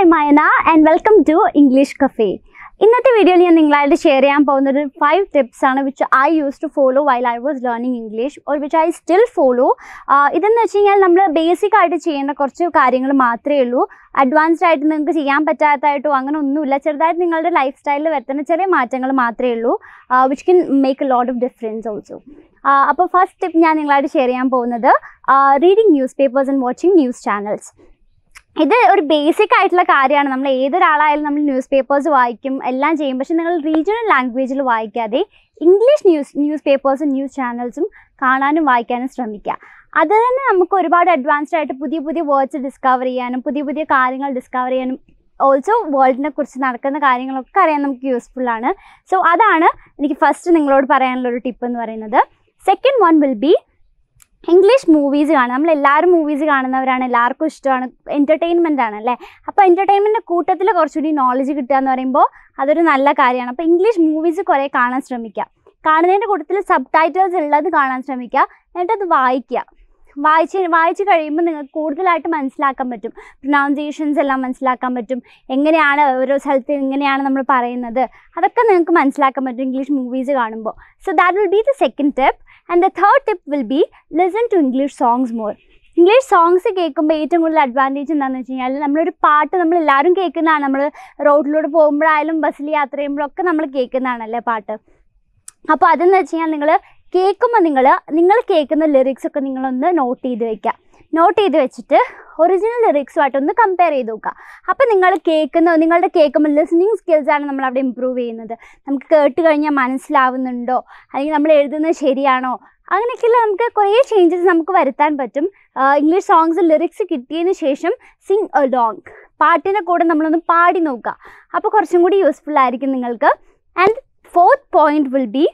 I Mayana and welcome to English cafe ഇന്നത്തെ വീഡിയോയിൽ ഞാൻ നിങ്ങളായിട്ട് ഷെയർ ചെയ്യാൻ പോകുന്നത് ഫൈവ് ടിപ്സ് ആണ് which I use to follow while I was learning English or which I still follow ഇതെന്ന് വെച്ച് കഴിഞ്ഞാൽ നമ്മൾ ബേസിക് ആയിട്ട് ചെയ്യേണ്ട കുറച്ച് കാര്യങ്ങൾ മാത്രമേ ഉള്ളൂ അഡ്വാൻസ്ഡ് ആയിട്ട് നിങ്ങൾക്ക് ചെയ്യാൻ പറ്റാത്തതായിട്ടോ അങ്ങനെ ഒന്നുമില്ല ചെറുതായിട്ട് നിങ്ങളുടെ ലൈഫ് സ്റ്റൈലിൽ വരുത്തുന്ന ചെറിയ മാറ്റങ്ങൾ മാത്രമേ ഉള്ളൂ which can make a lot of difference also അപ്പോൾ ഫസ്റ്റ് ടിപ്പ് ഞാൻ നിങ്ങളായിട്ട് ഷെയർ ചെയ്യാൻ പോകുന്നത് reading newspapers and watching news channels ഇത് ഒരു ബേസിക് ആയിട്ടുള്ള കാര്യമാണ് നമ്മൾ ഏതൊരാളായാലും നമ്മൾ ന്യൂസ് പേപ്പേഴ്സ് വായിക്കും എല്ലാം ചെയ്യും പക്ഷെ നിങ്ങൾ റീജിയണൽ ലാംഗ്വേജിൽ വായിക്കാതെ ഇംഗ്ലീഷ് ന്യൂസ് ന്യൂസ് പേപ്പേഴ്സും ന്യൂസ് ചാനൽസും കാണാനും വായിക്കാനും ശ്രമിക്കുക അത് തന്നെ നമുക്ക് ഒരുപാട് അഡ്വാൻസ്ഡ് ആയിട്ട് പുതിയ പുതിയ വേർഡ്സ് ഡിസ്കവർ ചെയ്യാനും പുതിയ പുതിയ കാര്യങ്ങൾ ഡിസ്കവർ ചെയ്യാനും ഓൾസോ വേൾഡിനെ കുറിച്ച് നടക്കുന്ന കാര്യങ്ങളൊക്കെ അറിയാൻ നമുക്ക് യൂസ്ഫുൾ ആണ് സോ അതാണ് എനിക്ക് ഫസ്റ്റ് നിങ്ങളോട് പറയാനുള്ള ഒരു ടിപ്പ് എന്ന് പറയുന്നത് second one will be English movies കാണുക നമ്മൾ എല്ലാവരും മൂവീസ് കാണുന്നവരാണ് എല്ലാവർക്കും ഇഷ്ടമാണ് എൻ്റർടൈൻമെൻ്റ് ആണ് അല്ലേ അപ്പോൾ എൻ്റർടൈൻമെൻറ്റ് കൂട്ടത്തിൽ കുറച്ചുകൂടി നോളജ് കിട്ടുക എന്ന് പറയുമ്പോൾ അതൊരു നല്ല കാര്യമാണ് അപ്പോൾ ഇംഗ്ലീഷ് മൂവീസ് കുറേ കാണാൻ ശ്രമിക്കുക കാണുന്നതിൻ്റെ കൂട്ടത്തിൽ സബ് ടൈറ്റിൽസ് ഉള്ളത് കാണാൻ ശ്രമിക്കുക എന്നിട്ടത് വായിക്കുക വായിച്ച് വായിച്ച് കഴിയുമ്പോൾ നിങ്ങൾക്ക് കൂടുതലായിട്ട് മനസ്സിലാക്കാൻ പറ്റും പ്രൊനൗൺസിയേഷൻസ് എല്ലാം മനസ്സിലാക്കാൻ പറ്റും എങ്ങനെയാണ് ഓരോ സ്ഥലത്ത് എങ്ങനെയാണ് നമ്മൾ പറയുന്നത് അതൊക്കെ നിങ്ങൾക്ക് മനസ്സിലാക്കാൻ പറ്റും ഇംഗ്ലീഷ് മൂവീസ് കാണുമ്പോൾ so that will be the second tip and the third tip will be listen to English songs more English songs കേൾക്കുമ്പോൾ ഏറ്റവും കൂടുതൽ അഡ്വാൻറ്റേജ് എന്താണെന്ന് വെച്ച് കഴിഞ്ഞാൽ നമ്മളൊരു പാട്ട് നമ്മൾ എല്ലാവരും കേൾക്കുന്നതാണ് നമ്മൾ റോഡിലൂടെ പോകുമ്പോഴായാലും ബസ്സിൽ യാത്ര ചെയ്യുമ്പോഴൊക്കെ നമ്മൾ കേൾക്കുന്നതാണല്ലേ പാട്ട് അപ്പോൾ അതെന്ന് വെച്ച് കഴിഞ്ഞാൽ നിങ്ങൾ കേൾക്കുമ്പോൾ നിങ്ങൾ നിങ്ങൾ കേൾക്കുന്ന ലിറിക്സ് ഒക്കെ നിങ്ങളൊന്ന് നോട്ട് ചെയ്ത് വെക്കുക നോട്ട് ചെയ്ത് വെച്ചിട്ട് ഒറിജിനൽ ലിറിക്സുമായിട്ട് ഒന്ന് കമ്പയർ ചെയ്ത് നോക്കുക അപ്പോൾ നിങ്ങൾ കേൾക്കുന്ന നിങ്ങളുടെ കേൾക്കുമ്പോൾ ലിസണിങ് സ്കിൽസാണ് നമ്മൾ അവിടെ ഇമ്പ്രൂവ് ചെയ്യുന്നത് നമുക്ക് കേട്ട് കഴിഞ്ഞാൽ മനസ്സിലാവുന്നുണ്ടോ അല്ലെങ്കിൽ നമ്മൾ എഴുതുന്നത് ശരിയാണോ അങ്ങനെയൊക്കെയുള്ള നമുക്ക് കുറേ ചേഞ്ചസ് നമുക്ക് വരുത്താൻ പറ്റും ഇംഗ്ലീഷ് സോങ്സ് ലിറിക്സ് കിട്ടിയതിന് ശേഷം സിങ് എ ലോങ് പാട്ടിൻ്റെ കൂടെ നമ്മളൊന്ന് പാടി നോക്കുക അപ്പോൾ കുറച്ചും കൂടി യൂസ്ഫുൾ ആയിരിക്കും നിങ്ങൾക്ക് and fourth point will be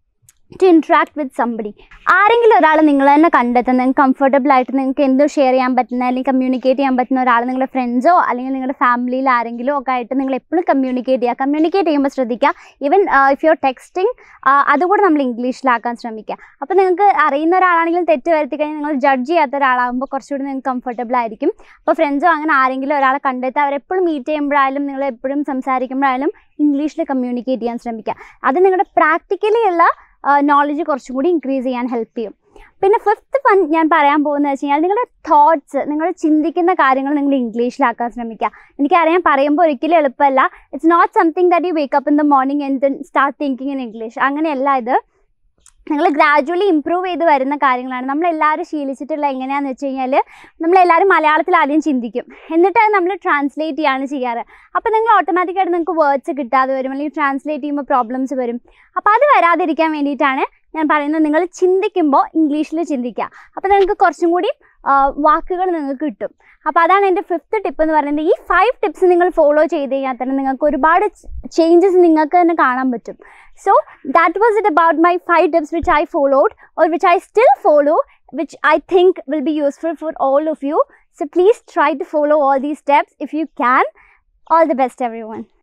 to interact with somebody ആരെങ്കിലും ഒരാൾ നിങ്ങൾ തന്നെ കണ്ടെത്തുന്ന നിങ്ങൾക്ക് കംഫർട്ടബിൾ ആയിട്ട് നിങ്ങൾക്ക് എന്തോ ഷെയർ ചെയ്യാൻ പറ്റുന്ന അല്ലെങ്കിൽ കമ്മ്യൂണിക്കേറ്റ് ചെയ്യാൻ പറ്റുന്ന ഒരാൾ നിങ്ങളുടെ ഫ്രണ്ട്സോ അല്ലെങ്കിൽ നിങ്ങളുടെ ഫാമിലിയിൽ ആരെങ്കിലും ഒക്കെ ആയിട്ട് നിങ്ങൾ എപ്പോഴും കമ്മ്യൂണിക്കേറ്റ് ചെയ്യുക കമ്മ്യൂണിക്കേറ്റ് ചെയ്യുമ്പോൾ ശ്രദ്ധിക്കുക ഈവൻ ഇഫ് യുവർ ടെക്സ്റ്റിംഗ് അതുകൂടെ നമ്മൾ ഇംഗ്ലീഷിലാക്കാൻ ശ്രമിക്കുക അപ്പോൾ നിങ്ങൾക്ക് അറിയുന്ന ഒരാളാണെങ്കിലും തെറ്റ് വരുത്തി കഴിഞ്ഞാൽ നിങ്ങൾ ജഡ്ജ് ചെയ്യാത്ത ഒരാളാകുമ്പോൾ കുറച്ചുകൂടി നിങ്ങൾക്ക് കംഫർട്ടബിൾ ആയിരിക്കും അപ്പോൾ ഫ്രണ്ട്സോ അങ്ങനെ ആരെങ്കിലും ഒരാളെ കണ്ടെത്തി അവരെപ്പോഴും മീറ്റ് ചെയ്യുമ്പോഴായാലും നിങ്ങൾ എപ്പോഴും സംസാരിക്കുമ്പോഴായാലും ഇംഗ്ലീഷിൽ കമ്മ്യൂണിക്കേറ്റ് ചെയ്യാൻ ശ്രമിക്കുക അത് നിങ്ങളുടെ പ്രാക്ടിക്കലി ഉള്ള നോളജ് കുറച്ചും കൂടി ഇൻക്രീസ് ചെയ്യാൻ ഹെൽപ്പ് ചെയ്യും പിന്നെ ഫിഫ്ത്ത് വൺ ഞാൻ പറയാൻ പോകുന്നത് വെച്ച് കഴിഞ്ഞാൽ നിങ്ങളുടെ തോട്ട്സ് നിങ്ങൾ ചിന്തിക്കുന്ന കാര്യങ്ങൾ നിങ്ങൾ ഇംഗ്ലീഷിലാക്കാൻ ശ്രമിക്കുക എനിക്കറിയാം പറയുമ്പോൾ ഒരിക്കലും എളുപ്പമല്ല it's not something that you wake up in the morning and then start thinking in English അങ്ങനെയല്ല ഇത് നിങ്ങൾ ഗ്രാജുവലി ഇമ്പ്രൂവ് ചെയ്ത് വരുന്ന കാര്യങ്ങളാണ് നമ്മളെല്ലാവരും ശീലിച്ചിട്ടുള്ള എങ്ങനെയാണെന്ന് വെച്ച് കഴിഞ്ഞാൽ നമ്മളെല്ലാവരും മലയാളത്തിൽ ആദ്യം ചിന്തിക്കും എന്നിട്ട് അത് നമ്മൾ ട്രാൻസ്ലേറ്റ് ചെയ്യാണ് ചെയ്യാറ് അപ്പോൾ നിങ്ങൾ ഓട്ടോമാറ്റിക്കായിട്ട് നിങ്ങൾക്ക് വേർഡ്സ് കിട്ടാതെ വരും അല്ലെങ്കിൽ ട്രാൻസ്ലേറ്റ് ചെയ്യുമ്പോൾ പ്രോബ്ലംസ് വരും അപ്പോൾ അത് വരാതിരിക്കാൻ വേണ്ടിയിട്ടാണ് ഞാൻ പറയുന്നത് നിങ്ങൾ ചിന്തിക്കുമ്പോൾ ഇംഗ്ലീഷിൽ ചിന്തിക്കുക അപ്പോൾ നിങ്ങൾക്ക് കുറച്ചും കൂടി വാക്കുകൾ നിങ്ങൾക്ക് കിട്ടും അപ്പോൾ അതാണ് എൻ്റെ ഫിഫ്ത്ത് ടിപ്പ് എന്ന് പറയുന്നത് ഈ ഫൈവ് ടിപ്സ് നിങ്ങൾ ഫോളോ ചെയ്ത് കഴിഞ്ഞാൽ തന്നെ നിങ്ങൾക്ക് ഒരുപാട് ചേഞ്ചസ് നിങ്ങൾക്ക് തന്നെ കാണാൻ പറ്റും so that was it about my five tips which I followed or which I still follow which I think will be useful for all of you. So please try to follow all these steps if you can. All the best, everyone.